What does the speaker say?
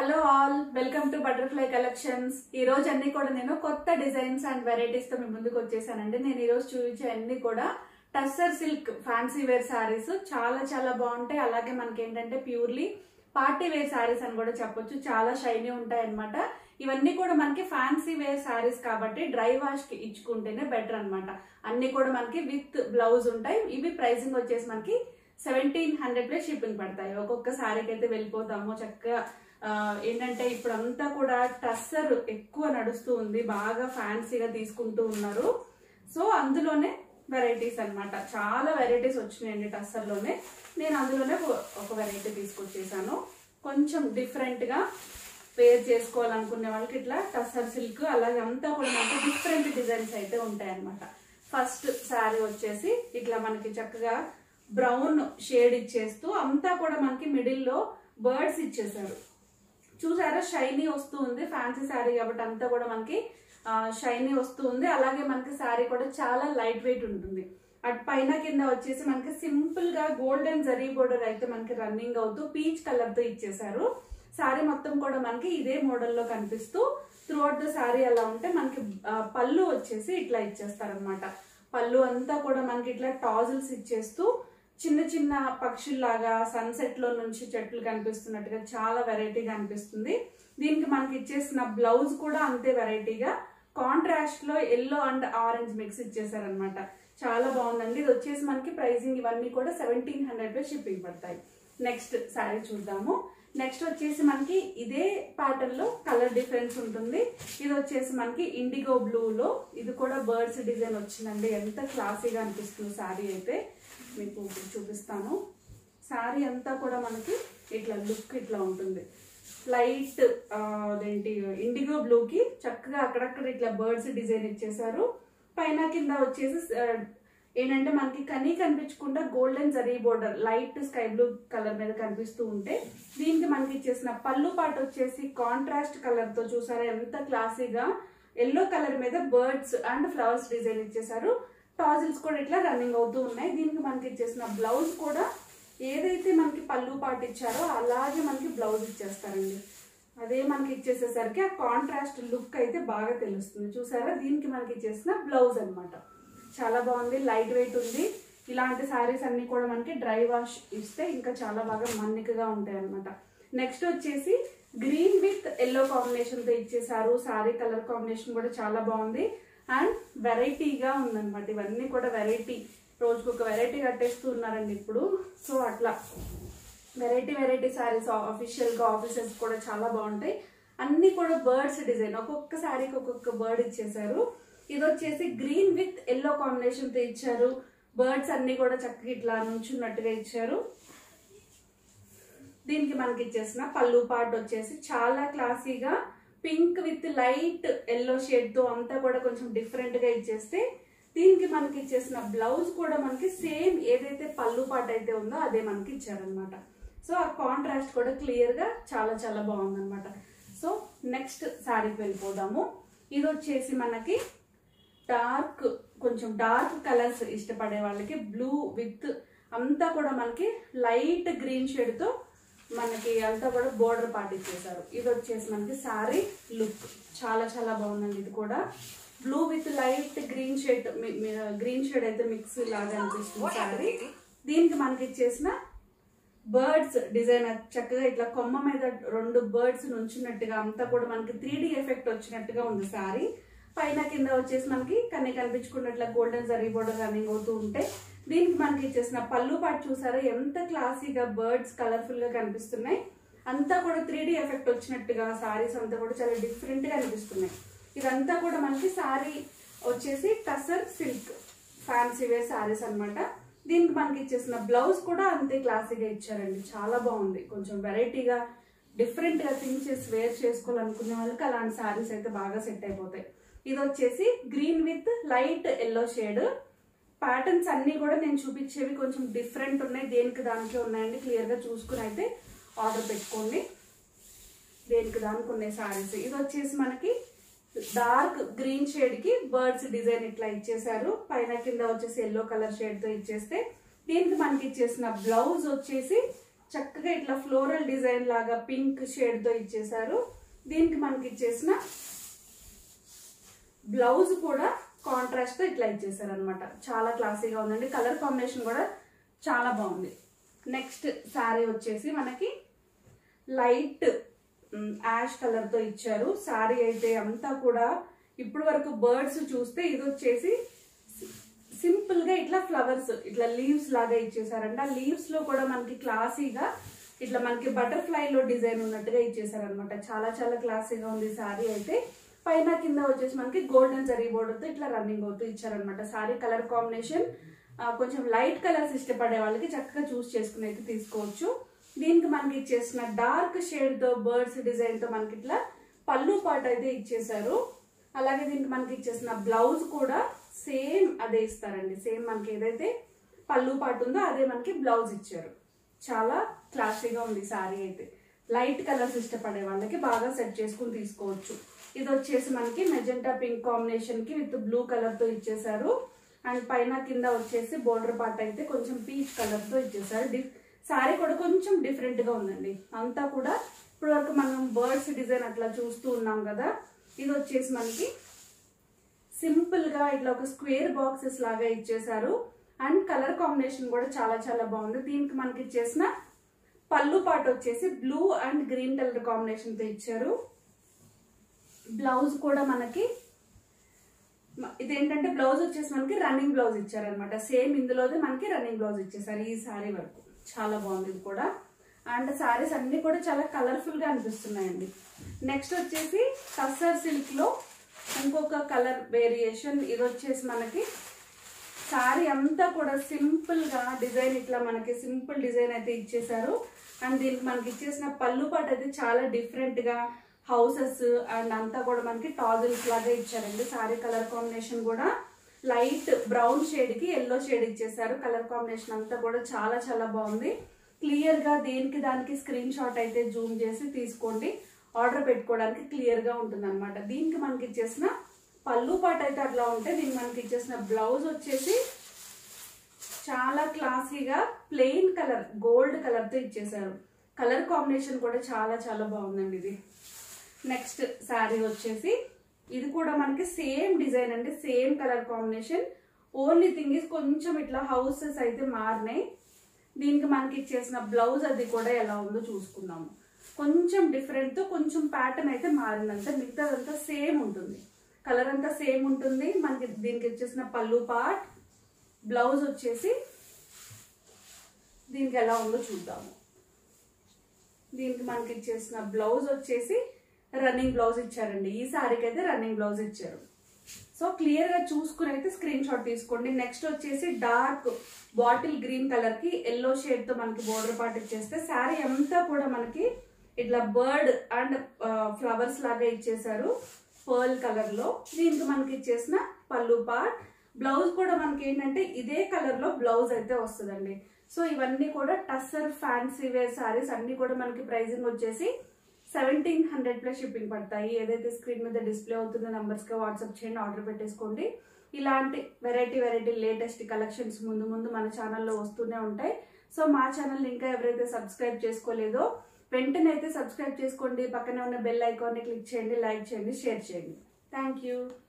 hello all welcome to butterfly collections ఈ రోజు అన్ని కూడా నేను కొత్త డిజైన్స్ అండ్ వెరైటీస్ తో మీ ముందుకు వచ్చేసానండి నేను ఈ రోజు చూపించే అన్ని కూడా tussar silk fancy wear saris చాలా చాలా బాగుంటాయి అలాగే మనకి ఏంటంటే ప్యూర్లీ పార్టీ వేర్ శారీస్ అని కూడా చెప్పొచ్చు చాలా షైనీ ఉంటాయి అన్నమాట ఇవన్నీ కూడా మనకి ఫ్యాన్సీ వేర్ శారీస్ కాబట్టి డ్రై వాష్ కి ఇచ్చుకుంటేనే బెటర్ అన్నమాట అన్ని కూడా మనకి విత్ బ్లౌజ్ ఉంటాయి ఇవి ప్రైసింగ్ వచ్చేసి మనకి సెవెంటీన్ హండ్రెడ్ ప్లస్ షిప్పింగ్ పడతాయి ఒక్కొక్క శారీకి అయితే వెళ్ళిపోతాము చక్కగా ఆ, ఏంటంటే ఇప్పుడు అంతా కూడా టస్సర్ ఎక్కువ నడుస్తూ ఉంది బాగా ఫ్యాన్సీగా తీసుకుంటూ ఉన్నారు సో అందులోనే వెరైటీస్ అన్నమాట చాలా వెరైటీస్ వచ్చినాయండి టస్సర్ లోనే నేను అందులోనే ఒక- ఒక వెరైటీ తీసుకొచ్చేసాను కొంచెం డిఫరెంట్ గా వేర్ చేసుకోవాలనుకునే వాళ్ళకి ఇట్లా టస్సర్ సిల్క్ అలాగే అంతా కూడా మనకి డిఫరెంట్ డిజైన్స్ అయితే ఉంటాయి అన్నమాట ఫస్ట్ శారీ వచ్చేసి ఇట్లా మనకి చక్కగా బ్రౌన్ షేడ్ ఇచ్చేస్తూ అంతా కూడా మనకి మిడిల్ లో బర్డ్స్ ఇచ్చేసారు చూసారా షైనీ వస్తూ ఉంది ఫ్యాన్సీ శారీ కాబట్టి అంతా కూడా మనకి షైనీ వస్తూ ఉంది అలాగే మనకి శారీ కూడా చాలా లైట్ వెయిట్ ఉంటుంది అటు పైన కింద వచ్చేసి మనకి సింపుల్ గా గోల్డెన్ జరీ బోర్డర్ అయితే మనకి రన్నింగ్ అవుతూ పీచ్ కలర్ తో ఇచ్చేసారు శారీ మొత్తం కూడా మనకి ఇదే మోడల్లో కనిపిస్తూ త్రూ అవుట్ ద శారీ అలా ఉంటే మనకి ఆ, పళ్ళు వచ్చేసి ఇట్లా ఇచ్చేస్తారనమాట పళ్ళు అంతా కూడా మనకి ఇట్లా టాజిల్స్ ఇచ్చేస్తూ చిన్న చిన్న పక్షుల్లాగా సన్సెట్ లో నుంచి చెట్లు కనిపిస్తున్నట్టుగా చాలా వెరైటీగా అనిపిస్తుంది దీనికి మనకి ఇచ్చేసిన బ్లౌజ్ కూడా అంతే వెరైటీగా కాంట్రాస్ట్ లో ఎల్లో అండ్ ఆరెంజ్ మిక్స్ ఇచ్చేసారనమాట చాలా బాగుందండి ఇది వచ్చేసి మనకి ప్రైసింగ్ ఇవన్నీ కూడా సెవెంటీన్ హండ్రెడ్ పే షిప్పింగ్ పడతాయి నెక్స్ట్ శారీ చూద్దాము నెక్స్ట్ వచ్చేసి మనకి ఇదే ప్యాటర్న్ లో కలర్ డిఫరెన్స్ ఉంటుంది ఇది వచ్చేసి మనకి ఇండిగో బ్లూ లో ఇది కూడా బర్డ్స్ డిజైన్ వచ్చిందండి ఎంత క్లాసీగా అనిపిస్తుంది శారీ అయితే మీకు ఇప్పుడు చూపిస్తాను శారీ అంతా కూడా మనకి ఇట్లా లుక్ ఇట్లా ఉంటుంది లైట్ అదేంటి ఇండిగో బ్లూ కి చక్కగా అక్కడక్కడ ఇట్లా బర్డ్స్ డిజైన్ ఇచ్చేసారు పైన కింద వచ్చేసి ఆ, ఏంటంటే మనకి కనీ కనిపించకుండా golden zari border light sky blue colour మీద కనిపిస్తూ ఉంటే దీనికి మనకి ఇచ్చేసిన పళ్ళు పాటు వచ్చేసి కాంట్రాస్ట్ కలర్ తో చూసారా ఎంత క్లాసీగా ఎల్లో కలర్ మీద బర్డ్స్ అండ్ ఫ్లవర్స్ డిజైన్ ఇచ్చేసారు టాజిల్స్ కూడా ఇట్లా రన్నింగ్ అవుతూ ఉన్నాయి దీనికి మనకి ఇచ్చేసిన బ్లౌజ్ కూడా ఏదైతే మనకి పళ్ళు పాటు ఇచ్చారో అలాగే మనకి బ్లౌజ్ ఇచ్చేస్తారండి అదే మనకి ఇచ్చేసేసరికి ఆ కాంట్రాస్ట్ లుక్ అయితే బాగా తెలుస్తుంది చూసారా దీనికి మనకి ఇచ్చేసిన బ్లౌజ్ అన్నమాట చాలా బాగుంది లైట్ వెయిట్ ఉంది ఇలాంటి శారీస్ అన్ని కూడా మనకి డ్రై వాష్ ఇస్తే ఇంకా చాలా బాగా మన్నికగా ఉంటాయి అనమాట నెక్స్ట్ వచ్చేసి గ్రీన్ విత్ ఎల్లో కాంబినేషన్ తో ఇచ్చేసారు శారీ కలర్ కాంబినేషన్ కూడా చాలా బాగుంది అండ్ వెరైటీగా ఉందన్నమాట ఇవన్నీ కూడా వెరైటీ రోజుకు ఒక వెరైటీ కట్టేస్తూ ఉన్నారండి ఇప్పుడు సో అట్లా వెరైటీ వెరైటీ శారీస్ అఫీషియల్ గా ఆఫీసెస్ కూడా చాలా బాగుంటాయి అన్ని కూడా బర్డ్స్ డిజైన్ ఒక్కొక్క శారీకి ఒక్కొక్క బర్డ్ ఇచ్చేసారు ఇది వచ్చేసి గ్రీన్ విత్ ఎల్లో కాంబినేషన్ తో ఇచ్చారు బర్డ్స్ అన్ని కూడా చక్కగా ఇట్లా నుంచున్నట్టుగా ఇచ్చారు దీనికి మనకి ఇచ్చేసిన పళ్ళు పార్ట్ వచ్చేసి చాలా క్లాసీగా pink with light yellow shade తో అంతా కూడా కొంచెం డిఫరెంట్ గా ఇచ్చేస్తే దీనికి మనకి ఇచ్చేసిన బ్లౌజ్ కూడా మనకి సేమ్ ఏదైతే పళ్ళు పార్ట్ అయితే ఉందో అదే మనకి ఇచ్చారనమాట సో ఆ కాంట్రాస్ట్ కూడా క్లియర్ గా చాలా చాలా బాగుందన్నమాట సో నెక్స్ట్ శారీకి వెళ్ళిపోదాము ఇది వచ్చేసి మనకి డార్క్ కొంచెం డార్క్ కలర్స్ ఇష్టపడే వాళ్ళకి బ్లూ విత్ అంతా కూడా మనకి లైట్ గ్రీన్ షేడ్ తో మనకి అంతా కూడా బోర్డర్ పార్ట్ ఇచ్చేసారు ఇది వచ్చేసి మనకి సారీ లుక్ చాలా చాలా బాగుందండి ఇది కూడా blue with light green shade green shade అయితే మిక్స్ లాగా అనిపిస్తుంది సారీ దీనికి మనకి ఇచ్చేసిన బర్డ్స్ డిజైన్ చక్కగా ఇట్లా కొమ్మ మీద రెండు బర్డ్స్ నుంచున్నట్టుగా అంతా కూడా మనకి త్రీ ఎఫెక్ట్ వచ్చినట్టుగా ఉంది సారీ పైన కింద వచ్చేసి మనకి కన్నీ కనిపించుకున్నట్ల గోల్డెన్ జరీ బోర్డర్ రన్నింగ్ అవుతూ ఉంటే దీనికి మనకి ఇచ్చేసిన పళ్ళు పాటు చూసారా ఎంత క్లాసీగా బర్డ్స్ కలర్ఫుల్ గా కనిపిస్తున్నాయి అంతా కూడా త్రీ ఎఫెక్ట్ వచ్చినట్టుగా సారీస్ అంతా కూడా చాలా డిఫరెంట్ గా అనిపిస్తున్నాయి ఇదంతా కూడా మనకి సారీ వచ్చేసి tussar silk fancy wear saris అన్నమాట దీనికి మనకి ఇచ్చేసిన బ్లౌజ్ కూడా అంతే క్లాసీగా ఇచ్చారండి చాలా బాగుంది కొంచెం వెరైటీగా డిఫరెంట్ గా థింక్ చేసి వేర్ చేసుకోవాలనుకునే వాళ్ళకి అలాంటి సారీస్ అయితే బాగా సెట్ అయిపోతాయి ఇది వచ్చేసి green with light yellow shade patterns అన్ని కూడా నేను చూపించేవి కొంచెం డిఫరెంట్ ఉన్నాయి దేనికి దానికి ఉన్నాయండి క్లియర్ గా చూసుకుని అయితే ఆర్డర్ పెట్టుకోండి దేనికి దానికి ఉన్నాయి సారీస్ ఇది వచ్చేసి మనకి డార్క్ గ్రీన్ షేడ్ కి బర్డ్స్ డిజైన్ ఇట్లా ఇచ్చేసారు పైన కింద వచ్చేసి ఎల్లో కలర్ షేడ్ తో ఇచ్చేస్తే దీనికి మనకి ఇచ్చేసిన బ్లౌజ్ వచ్చేసి చక్కగా ఇట్లా ఫ్లోరల్ డిజైన్ లాగా పింక్ షేడ్ తో ఇచ్చేసారు దీనికి మనకి ఇచ్చేసిన బ్లౌజ్ కూడా కాంట్రాస్ట్ తో ఇట్లా ఇచ్చేసారు అనమాట చాలా క్లాసీగా ఉందండి కలర్ కాంబినేషన్ కూడా చాలా బాగుంది నెక్స్ట్ శారీ వచ్చేసి మనకి లైట్ యాష్ కలర్ తో ఇచ్చారు శారీ అయితే అంతా కూడా ఇప్పుడు వరకు బర్డ్స్ చూస్తే ఇది వచ్చేసి సింపుల్ గా ఇట్లా ఫ్లవర్స్ ఇట్లా లీవ్స్ లాగా ఇచ్చేసారంట ఆ లీవ్స్ లో కూడా మనకి క్లాసీగా ఇట్లా మనకి బటర్ఫ్లై లో డిజైన్ ఉన్నట్టుగా ఇచ్చేసారనమాట చాలా చాలా క్లాసీగా ఉంది శారీ అయితే పైన కింద వచ్చేసి మనకి గోల్డెన్ జరీ బోర్డర్ తో ఇట్లా రన్నింగ్ అవుతూ ఇచ్చారనమాట శారీ కలర్ కాంబినేషన్ కొంచెం లైట్ కలర్స్ ఇష్టపడే వాళ్ళకి చక్కగా చూస్ చేసుకుని అయితే తీసుకోవచ్చు దీనికి మనకి ఇచ్చేసిన డార్క్ షేడ్ తో బర్డ్స్ డిజైన్ తో మనకి ఇట్లా పళ్ళు పాట అయితే ఇచ్చేసారు అలాగే దీనికి మనకి ఇచ్చేసిన బ్లౌజ్ కూడా సేమ్ అదే ఇస్తారండి సేమ్ మనకి ఏదైతే పళ్ళు పాటు ఉందో అదే మనకి బ్లౌజ్ ఇచ్చారు చాలా క్లాసీగా ఉంది సారీ అయితే లైట్ కలర్స్ ఇష్టపడే వాళ్ళకి బాగా సెట్ చేసుకుని తీసుకోవచ్చు ఇది వచ్చేసి మనకి మెజెంటా పింక్ కాంబినేషన్ కి విత్ బ్లూ కలర్ తో ఇచ్చేసారు అండ్ పైన కింద వచ్చేసి బోర్డర్ పార్ట్ అయితే కొంచెం పీచ్ కలర్ తో ఇచ్చేసారు డి సారీ కూడా కొంచెం డిఫరెంట్ గా ఉందండి అంతా కూడా ఇప్పుడు వరకు మనం బర్డ్స్ డిజైన్ అట్లా చూస్తూ ఉన్నాం కదా ఇది వచ్చేసి మనకి సింపుల్ గా ఇట్లా ఒక స్క్వేర్ బాక్సెస్ లాగా ఇచ్చేసారు అండ్ కలర్ కాంబినేషన్ కూడా చాలా చాలా బాగుంది దీనికి మనకి ఇచ్చేసిన పళ్ళు పాట వచ్చేసి blue and green colour combination తో ఇచ్చారు బ్లౌజ్ కూడా మనకి మ- ఇదేంటంటే బ్లౌజ్ వచ్చేసి మనకి రన్నింగ్ బ్లౌజ్ ఇచ్చారనమాట సేమ్ ఇందులోనే మనకి రన్నింగ్ బ్లౌజ్ ఇచ్చేసారు ఈ సారీ వరకు చాలా బాగుంది ఇది కూడా అండ్ సారీస్ అన్ని కూడా చాలా కలర్ఫుల్ గా అనిపిస్తున్నాయండి నెక్స్ట్ వచ్చేసి టస్సర్ సిల్క్ లో ఇంకొక కలర్ వేరియేషన్ ఇది వచ్చేసి మనకి సారీ అంతా కూడా సింపుల్ గా డిజైన్ ఇట్లా మనకి సింపుల్ డిజైన్ అయితే ఇచ్చేసారు అండ్ దీనికి మనకి ఇచ్చేసిన పళ్ళు పాట అయితే చాలా డిఫరెంట్ గా హౌసెస్ అండ్ అంతా కూడా మనకి టాజిల్స్ లాగా ఇచ్చారండి సారీ కలర్ కాంబినేషన్ కూడా లైట్ బ్రౌన్ షేడ్ కి ఎల్లో షేడ్ ఇచ్చేసారు కలర్ కాంబినేషన్ అంతా కూడా చాలా చాలా బాగుంది క్లియర్ గా దేనికి దానికి స్క్రీన్ షాట్ అయితే జూమ్ చేసి తీసుకోండి ఆర్డర్ పెట్టుకోవడానికి క్లియర్ గా ఉంటుంది అనమాట దీనికి మనకి ఇచ్చేసిన పళ్ళు పాట అయితే అట్లా ఉంటే దీనికి మనకి ఇచ్చేసిన బ్లౌజ్ వచ్చేసి చాలా క్లాసీగా ప్లెయిన్ కలర్ గోల్డ్ కలర్ తో ఇచ్చేసారు కలర్ కాంబినేషన్ కూడా చాలా చాలా బాగుందండి ఇది నెక్స్ట్ శారీ వచ్చేసి ఇది కూడా మనకి సేమ్ డిజైన్ అండి same colour combination only thing is కొంచెం ఇట్లా హౌసెస్ అయితే మారినాయి దీనికి మనకి ఇచ్చేసిన బ్లౌజ్ అది కూడా ఎలా ఉందో చూసుకుందాము కొంచెం డిఫరెంట్ తో కొంచెం ప్యాటర్న్ అయితే మారిందంటే మిగతాదంతా సేమ్ ఉంటుంది కలర్ అంతా సేమ్ ఉంటుంది మనకి దీనికి ఇచ్చేసిన పళ్ళు పార్ట్ బ్లౌజ్ వచ్చేసి దీనికి ఎలా ఉందో చూద్దాము దీనికి మనకి ఇచ్చేసిన బ్లౌజ్ వచ్చేసి రన్నింగ్ బ్లౌజ్ ఇచ్చారండి ఈ సారీకి అయితే రన్నింగ్ బ్లౌజ్ ఇచ్చారు సో క్లియర్ గా చూసుకుని అయితే స్క్రీన్ షాట్ తీసుకోండి నెక్స్ట్ వచ్చేసి డార్క్ బాటిల్ గ్రీన్ కలర్ కి ఎల్లో షేడ్ తో మనకి బోర్డర్ పార్ట్ ఇచ్చేస్తే శారీ అంతా కూడా మనకి ఇట్లా బర్డ్ అండ్ ఫ్లవర్స్ లాగా ఇచ్చేసారు పర్ల్ కలర్ లో దీనికి మనకి ఇచ్చేసిన పళ్ళు పార్ట్ బ్లౌజ్ కూడా మనకి ఏంటంటే ఇదే కలర్ లో బ్లౌజ్ అయితే వస్తుందండి సో ఇవన్నీ కూడా టస్సర్ ఫ్యాన్సీ వేర్ సారీస్ అన్ని కూడా మనకి ప్రైజింగ్ వచ్చేసి సెవెంటీన్ హండ్రెడ్ ప్లస్ షిప్పింగ్ పడతాయి ఏదైతే స్క్రీన్ మీద డిస్ప్లే అవుతుందో నంబర్స్కి వాట్సాప్ చేయండి ఆర్డర్ పెట్టేసుకోండి ఇలాంటి వెరైటీ వెరైటీ లేటెస్ట్ కలెక్షన్స్ ముందు ముందు మన ఛానల్లో వస్తూనే ఉంటాయి సో మా ఛానల్ ఇంకా ఎవరైతే సబ్స్క్రైబ్ చేసుకోలేదో వెంటనే అయితే సబ్స్క్రైబ్ చేసుకోండి పక్కనే ఉన్న బెల్ ఐకాన్ని క్లిక్ చేయండి లైక్ చేయండి షేర్ చేయండి థ్యాంక్ యూ